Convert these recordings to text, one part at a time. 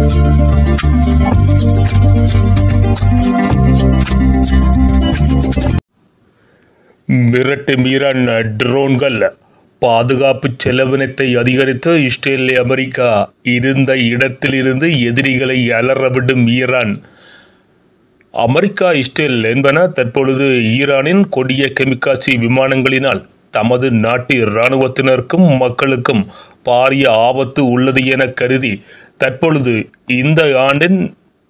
மிரட்டு மீறான் ட்ரோன்கள் பாதுகாப்பு செலவினத்தை அதிகரித்து இஸ்ரேல் அமெரிக்கா இருந்த இடத்திலிருந்து எதிரிகளை அலறவிடும் ஈரான் அமெரிக்கா இஸ்ரேல் என்பன தற்பொழுது ஈரானின் கொடிய கெமிக்காசி விமானங்களினால் தமது நாட்டு இராணுவத்தினருக்கும் மக்களுக்கும் பாரிய ஆபத்து உள்ளது என கருதி தற்பொழுது இந்த ஆண்டின்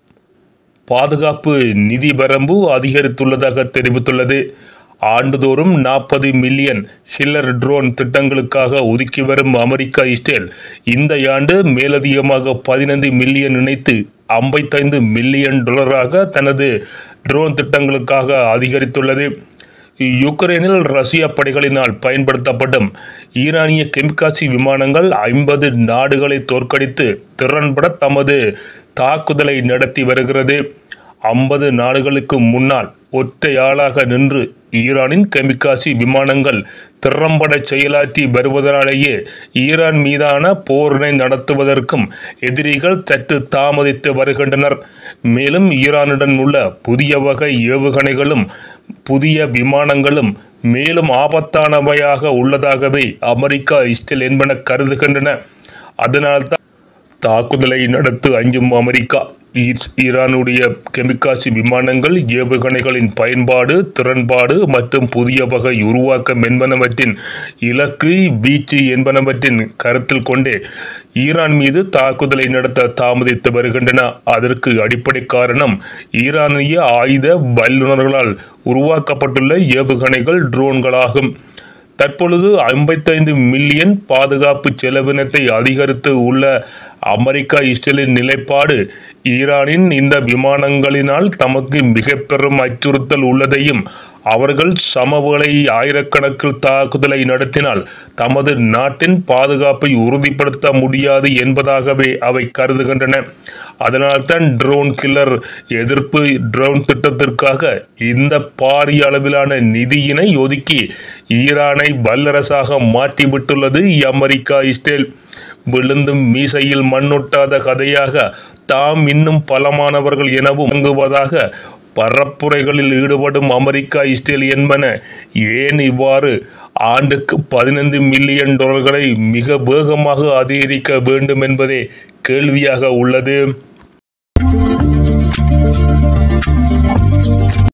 பாதுகாப்பு நிதி வரம்பு அதிகரித்துள்ளதாக தெரிவித்துள்ளது ஆண்டுதோறும் நாற்பது மில்லியன் ஹில்லர் ட்ரோன் திட்டங்களுக்காக ஒதுக்கி வரும் அமெரிக்கா இஸ்ரேல் இந்த ஆண்டு மேலதிகமாக பதினைந்து மில்லியன் இணைத்து ஐம்பத்தைந்து மில்லியன் டாலராக தனது ட்ரோன் திட்டங்களுக்காக அதிகரித்துள்ளது யுக்ரைனில் ரஷ்ய படைகளினால் பயன்படுத்தப்படும் ஈரானிய கெமிக்காசி விமானங்கள் ஐம்பது நாடுகளை தோற்கடித்து திறன்பட தமது தாக்குதலை நடத்தி வருகிறது ஐம்பது நாடுகளுக்கு முன்னால் ஒற்றையாளாக நின்று ஈரானின் கெமிக்காசி விமானங்கள் திறம்பட செயலாற்றி வருவதனாலேயே ஈரான் மீதான போரினை நடத்துவதற்கும் எதிரிகள் சற்று தாமதித்து வருகின்றனர் மேலும் ஈரானுடன் உள்ள புதிய வகை ஏவுகணைகளும் புதிய விமானங்களும் மேலும் ஆபத்தானவையாக உள்ளதாகவே அமெரிக்கா இஸ்ரேல் என்பன கருதுகின்றன அதனால்தான் தாக்குதலை நடத்து அஞ்சும் அமெரிக்கா ஈரானுடைய கெமிக்காசி விமானங்கள் ஏவுகணைகளின் பயன்பாடு திறன்பாடு மற்றும் புதிய வகை உருவாக்கம் என்பனவற்றின் இலக்கு வீச்சு என்பனவற்றின் கருத்தில் கொண்டே ஈரான் மீது தாக்குதலை நடத்த தாமதித்து வருகின்றன அதற்கு அடிப்படை காரணம் ஈரானிய ஆயுத வல்லுநர்களால் உருவாக்கப்பட்டுள்ள ஏவுகணைகள் ட்ரோன்களாகும் தற்பொழுது ஐம்பத்தைந்து மில்லியன் பாதுகாப்பு செலவினத்தை அதிகரித்து உள்ள அமெரிக்கா இஸ்ரேலின் நிலைப்பாடு ஈரானின் இந்த விமானங்களினால் தமக்கு மிக பெரும் அச்சுறுத்தல் உள்ளதையும் அவர்கள் சமவேளை ஆயிரக்கணக்கில் தாக்குதலை நடத்தினால் தமது நாட்டின் பாதுகாப்பை உறுதிப்படுத்த முடியாது என்பதாகவே அவை கருதுகின்றன அதனால்தான் ட்ரோன் கில்லர் எதிர்ப்பு ட்ரோன் திட்டத்திற்காக இந்த பாரிய அளவிலான நிதியினை ஒதுக்கி ஈரானை வல்லரசாக மாற்றிவிட்டுள்ளது அமெரிக்கா இஸ்ரேல் விழுந்தும் மீசையில் மண்ணொட்டாத கதையாக தாம் இன்னும் பலமானவர்கள் எனவும் வழங்குவதாக பரப்புரைகளில் ஈடுபடும் அமெரிக்கா இஸ்ரேல் என்பன ஏன் இவ்வாறு ஆண்டுக்கு பதினைந்து மில்லியன் டாலர்களை மிக வேகமாக அதிகரிக்க வேண்டும் என்பதே கேள்வியாக உள்ளது